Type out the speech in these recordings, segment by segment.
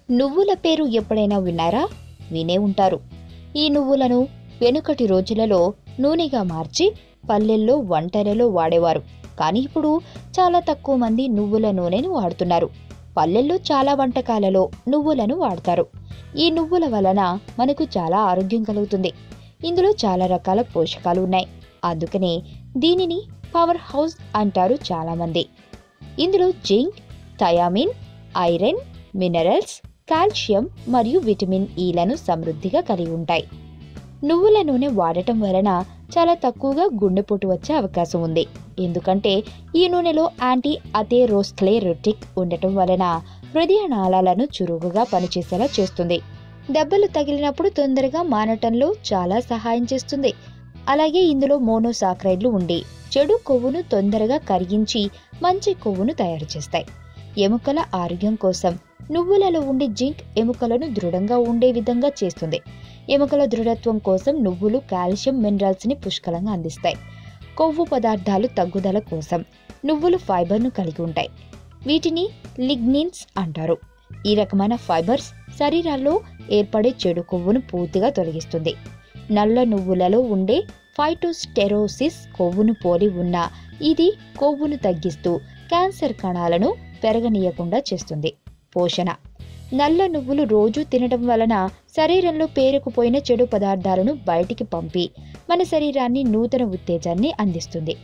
నువ్వుల పేరు ఎప్పుడైనా విన్నారా వినే ఉంటారు ఈ నువ్వులను వెనుకటి రోజులలో నూనెగా మార్చి పల్లెల్లో వంటలలో వాడేవారు కానీ ఇప్పుడు చాలా తక్కువ మంది నువ్వుల నూనెను వాడుతున్నారు పల్లెల్లో చాలా వంటకాలలో నువ్వులను వాడతారు ఈ నువ్వుల వలన మనకు చాలా ఆరోగ్యం కలుగుతుంది ఇందులో చాలా రకాల పోషకాలు ఉన్నాయి అందుకనే దీనిని పవర్ హౌస్ అంటారు చాలామంది ఇందులో zinc thiamine iron minerals calcium మరియు విటమిన్ ఈలను సమృద్ధిగా కలిగి ఉంటాయి నువ్వుల నూనె వాడటం వలన చాలా తక్కువగా గుండెపోటు వచ్చే అవకాశం ఉంది ఎందుకంటే ఈ నూనెలో యాంటీ అథెరోస్క్లెరోటిక్ ఉండటం వలన హృదయ నాళాలను చురుకుగా పనిచేసేలా చేస్తుంది దెబ్బలు తగిలినప్పుడు తొందరగా మానటంలో చాలా సహాయం చేస్తుంది అలాగే ఇందులో మోనోసాక్రైడ్లు ఉండి చెడు కొవ్వును తొందరగా కరిగించి మంచి కొవ్వును తయారు చేస్తాయి ఎముకల ఆరోగ్యం కోసం నువ్వులలో ఉండే జింక్ ఎముకలను దృఢంగా ఉండే విధంగా చేస్తుంది ఎముకల దృఢత్వం కోసం నువ్వులు కాల్షియం మినరల్స్ ని పుష్కలంగా అందిస్తాయి కొవ్వు పదార్థాలు తగ్గుదల కోసం నువ్వులు ఫైబర్ను కలిగి ఉంటాయి వీటిని లిగ్నిన్స్ అంటారు ఈ రకమైన ఫైబర్స్ శరీరాల్లో ఏర్పడే చెడు కొవ్వును పూర్తిగా తొలగిస్తుంది నల్ల నువ్వులలో ఉండే ఫైటోస్టెరోసిస్ కొవ్వును పోలి ఉన్న ఇది కొవ్వును తగ్గిస్తూ క్యాన్సర్ కణాలను పెరగనీయకుండా చేస్తుంది పోషణ నల్ల నువ్వులు రోజు తినడం వలన శరీరంలో పేరుకుపోయిన చెడు పదార్థాలను బయటికి పంపి మన శరీరాన్ని నూతన ఉత్తేజాన్ని అందిస్తుంది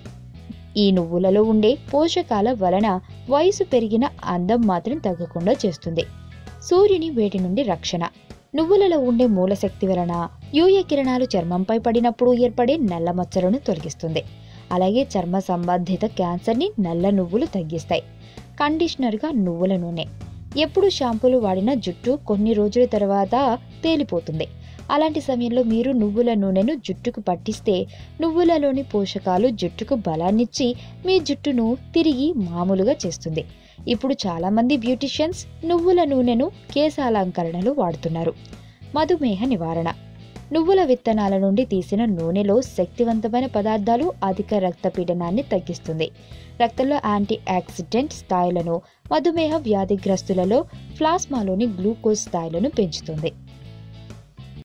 ఈ నువ్వులలో ఉండే పోషకాల వలన వయసు పెరిగిన అందం మాత్రం తగ్గకుండా చేస్తుంది సూర్యుని వేడి నుండి రక్షణ నువ్వులలో ఉండే మూలశక్తి వలన యూయ కిరణాలు చర్మంపై పడినప్పుడు ఏర్పడే నల్ల మచ్చలను తొలగిస్తుంది అలాగే చర్మ సంబంధిత క్యాన్సర్ని నల్ల నువ్వులు తగ్గిస్తాయి కండిషనర్గా నువ్వుల నూనె ఎప్పుడు షాంపూలు వాడిన జుట్టు కొన్ని రోజుల తర్వాత తేలిపోతుంది అలాంటి సమయంలో మీరు నువ్వుల నూనెను జుట్టుకు పట్టిస్తే నువ్వులలోని పోషకాలు జుట్టుకు బలాన్నిచ్చి మీ జుట్టును తిరిగి మామూలుగా చేస్తుంది ఇప్పుడు చాలామంది బ్యూటిషియన్స్ నువ్వుల నూనెను కేశాలంకరణలో వాడుతున్నారు మధుమేహ నివారణ నువ్వుల విత్తనాల నుండి తీసిన నూనెలో శక్తివంతమైన పదార్థాలు అధిక రక్తపీడనాన్ని తగ్గిస్తుంది రక్తంలో యాంటీ ఆక్సిడెంట్ స్థాయిలను మధుమేహ వ్యాధిగ్రస్తులలో ప్లాస్మాలోని గ్లూకోజ్ స్థాయిలను పెంచుతుంది